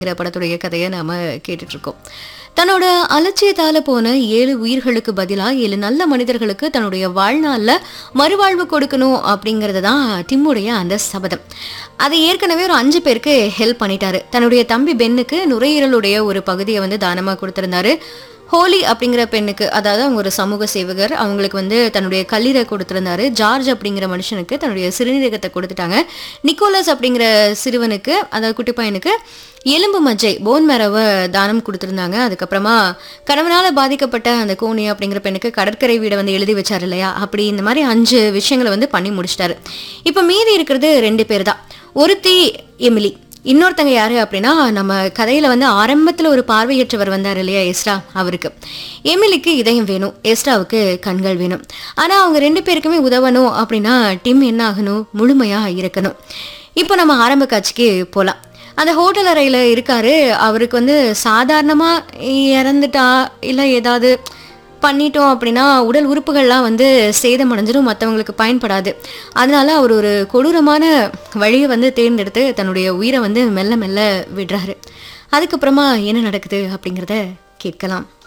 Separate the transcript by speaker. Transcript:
Speaker 1: அப்படிங்கிற படத்துடைய கதையை நாம கேட்டுட்டு இருக்கோம் தன்னோட அலட்சியத்தால போன ஏழு உயிர்களுக்கு பதிலா ஏழு நல்ல மனிதர்களுக்கு தன்னுடைய வாழ்நாள்ல மறுவாழ்வு கொடுக்கணும் அப்படிங்கிறது தான் டிம்முடைய அந்த சபதம் அதை ஏற்கனவே ஒரு அஞ்சு பேருக்கு ஹெல்ப் பண்ணிட்டாரு தன்னுடைய தம்பி பென்னுக்கு நுரையீரலுடைய ஒரு பகுதியை வந்து தானமா கொடுத்திருந்தாரு ஹோலி அப்படிங்கிற பெண்ணுக்கு அதாவது அவங்க ஒரு சமூக சேவகர் அவங்களுக்கு வந்து தன்னுடைய கல்லீரை கொடுத்திருந்தாரு ஜார்ஜ் அப்படிங்கிற மனுஷனுக்கு தன்னுடைய சிறுநீரகத்தை கொடுத்துட்டாங்க நிக்கோலஸ் அப்படிங்கிற சிறுவனுக்கு அதாவது குட்டி பையனுக்கு எலும்பு மஜ்ஜை போன் மேரவை தானம் கொடுத்துருந்தாங்க அதுக்கப்புறமா கணவனால பாதிக்கப்பட்ட அந்த கோனி அப்படிங்கிற பெண்ணுக்கு கடற்கரை வீடை வந்து எழுதி வச்சார் இல்லையா அப்படி இந்த மாதிரி அஞ்சு விஷயங்களை வந்து பண்ணி முடிச்சிட்டாரு இப்போ மீதி இருக்கிறது ரெண்டு பேர் தான் ஒருத்தி எமிலி இன்னொருத்தங்க யாரு அப்படின்னா நம்ம கதையில வந்து ஆரம்பத்துல ஒரு பார்வையற்றவர் வந்தார் இல்லையா எஸ்ரா அவருக்கு எமிலிக்கு இதயம் வேணும் எஸ்ராவுக்கு கண்கள் வேணும் ஆனா அவங்க ரெண்டு பேருக்குமே உதவணும் அப்படின்னா டிம் என்ன ஆகணும் முழுமையா இருக்கணும் இப்போ நம்ம ஆரம்ப காட்சிக்கு போலாம் அந்த ஹோட்டல் அறையில இருக்காரு அவருக்கு வந்து சாதாரணமா இறந்துட்டா இல்ல ஏதாவது பண்ணிட்டோம் அப்படின்னா உடல் உறுப்புகள்லாம் வந்து சேதமடைஞ்சிடும் மற்றவங்களுக்கு பயன்படாது அதனால அவர் ஒரு கொடூரமான வழியை வந்து தேர்ந்தெடுத்து தன்னுடைய உயிரை வந்து மெல்ல மெல்ல விடுறாரு அதுக்கப்புறமா என்ன நடக்குது அப்படிங்கிறத கேட்கலாம்